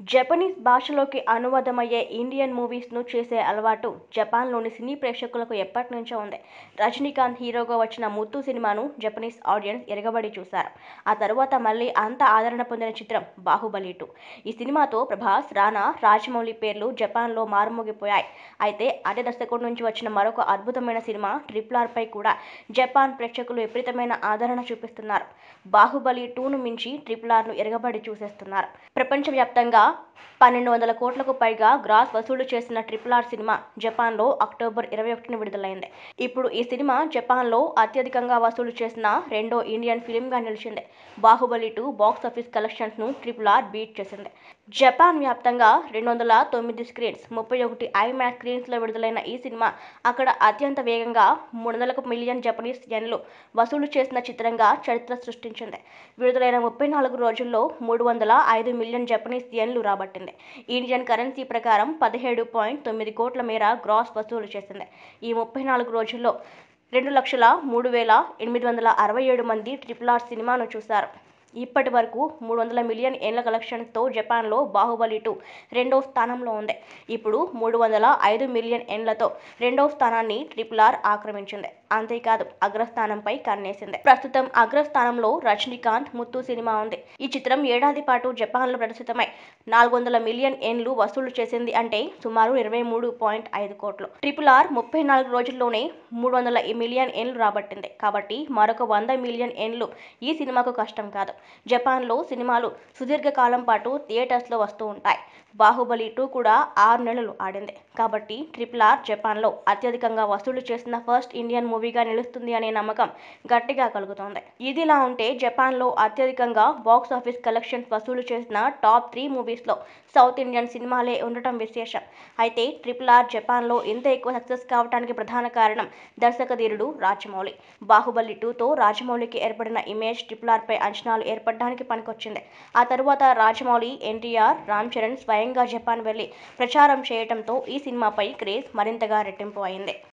Japanese భాషలోకి అనువాదమయ్యే Indian మూవీస్ను చేసే అలవాటు జపాన్లోని సినీ ప్రేక్షకులకు ఎప్పటినుంచో ఉంది రజనీకాంత్ హీరోగా వచ్చిన ముత్తు సినిమాను జపనీస్ ఆడియన్స్ ఎరగబడి చూశారు ఆ తరువాత మళ్ళీ అంత ఆదరణ పొందిన చిత్రం బాహుబలి టూ ఈ సినిమాతో ప్రభాస్ రానా రాజమౌళి పేర్లు జపాన్లో మారుమోగిపోయాయి అయితే అదే దర్శకుడి నుంచి వచ్చిన మరొక అద్భుతమైన సినిమా ట్రిపుల్ ఆర్ పై కూడా జపాన్ ప్రేక్షకులు విపరీతమైన ఆదరణ చూపిస్తున్నారు బాహుబలి టూను మించి ట్రిపుల్ ఆర్ను ఎరగబడి చూసేస్తున్నారు ప్రపంచవ్యాప్తంగా పన్నెండు వందల కోట్లకు పైగా గ్రాస్ వసూలు చేసిన ట్రిపుల్ ఆర్ సినిమా జపాన్లో అక్టోబర్ ఇరవై ఒకటిన విడుదలైంది ఇప్పుడు ఈ సినిమా జపాన్లో అత్యధికంగా వసూలు చేసిన రెండో ఇండియన్ ఫిలింగా నిలిచింది బాహుబలి టూ బాక్స్ ఆఫీస్ కలెక్షన్స్ను ట్రిపుల్ ఆర్ బీట్ చేసింది జపాన్ వ్యాప్తంగా రెండు వందల తొమ్మిది స్క్రీన్స్ ముప్పై ఒకటి ఐమాక్స్ స్క్రీన్స్లో విడుదలైన ఈ సినిమా అక్కడ అత్యంత వేగంగా మూడు వందలకు మిలియన్ జపనీస్ యెన్లు వసూలు చేసిన చిత్రంగా చరిత్ర సృష్టించింది విడుదలైన ముప్పై నాలుగు రోజుల్లో మూడు వందల ఐదు మిలియన్ జపనీస్ యెన్లు రాబట్టింది ఇండియన్ కరెన్సీ ప్రకారం పదిహేడు పాయింట్ తొమ్మిది కోట్ల మేర గ్రాస్ వసూలు చేసింది ఈ ముప్పై నాలుగు రోజుల్లో రెండు లక్షల మూడు వేల ఎనిమిది వందల అరవై ఏడు మంది ట్రిపుల్ ఆర్ సినిమాను చూశారు ఇప్పటి వరకు మూడు వందల మిలియన్ ఏళ్ల కలెక్షన్తో జపాన్లో బాహుబలి టూ రెండో స్థానంలో ఉంది ఇప్పుడు మూడు వందల ఐదు మిలియన్ ఏళ్లతో రెండో స్థానాన్ని ట్రిపుల్ ఆర్ ఆక్రమించింది అంతేకాదు అగ్రస్థానంపై కన్నేసింది ప్రస్తుతం అగ్రస్థానంలో రజనీకాంత్ ముత్తు సినిమా ఉంది ఈ చిత్రం ఏడాది పాటు జపాన్లో ప్రదర్శితమై నాలుగు వందల మిలియన్ ఏన్లు వసూలు చేసింది అంటే సుమారు ఇరవై మూడు పాయింట్ ఐదు కోట్లు ట్రిపుల్ ఆర్ ముప్పై నాలుగు రోజుల్లోనే మూడు వందల మిలియన్ ఏన్లు రాబట్టింది కాబట్టి మరొక వంద మిలియన్ ఏన్లు ఈ సినిమాకు కష్టం కాదు జపాన్లో సినిమాలు సుదీర్ఘకాలం పాటు థియేటర్స్లో వస్తూ ఉంటాయి బాహుబలి టూ కూడా ఆరు నెలలు ఆడింది కాబట్టి ట్రిపుల్ ఆర్ జపాన్లో అత్యధికంగా వసూలు చేసిన ఫస్ట్ ఇండియన్ మూవీగా నిలుస్తుంది అనే నమ్మకం గట్టిగా కలుగుతోంది ఇదిలా ఉంటే జపాన్లో అత్యధికంగా బాక్స్ ఆఫీస్ కలెక్షన్స్ వసూలు చేసిన టాప్ త్రీ మూవీస్లో సౌత్ ఇండియన్ సినిమాలే ఉండటం విశేషం అయితే ట్రిపుల్ ఆర్ జపాన్లో ఇంత ఎక్కువ సక్సెస్ కావడానికి ప్రధాన కారణం దర్శకధీరుడు రాజమౌళి బాహుబలి టూతో రాజమౌళికి ఏర్పడిన ఇమేజ్ ట్రిపుల్ ఆర్పై అంచనాలు ఏర్పడడానికి పనికొచ్చింది ఆ తరువాత రాజమౌళి ఎన్టీఆర్ రామ్ చరణ్ స్వయంగా జపాన్ వెళ్లి ప్రచారం చేయడంతో ఈ సినిమాపై క్రేజ్ మరింతగా రెట్టింపు అయింది